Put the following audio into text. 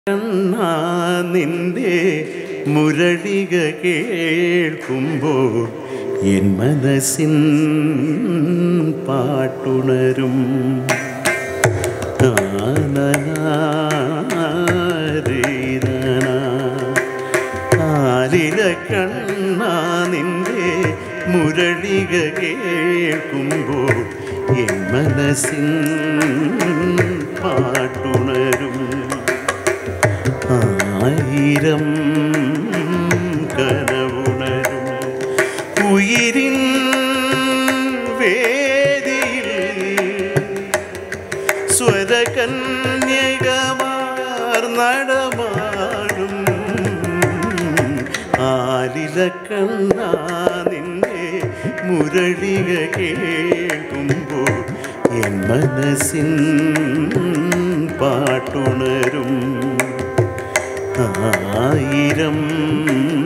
കണ്ണാ നിന്റെ മുരളിക കേൾക്കുമ്പോൾ എൻ മനസ്സിൻ പാട്ടുണരും ആലില കണ്ണാ നിന്റെ മുരളിക കേൾക്കുമ്പോൾ എൻ മനസ്സിൻ പാട്ടുണരും ആയിരം കനവുണരും ഉയിരിൻ വേദിയിൽ സ്വരകന്യകമാർ നടമാടും ആലില കണ്ണാ നിന്നെ മുരളിക കേൾക്കുമ്പോൾ എൻ മനസ്സിൻ പാട്ടുണരും ആയിരം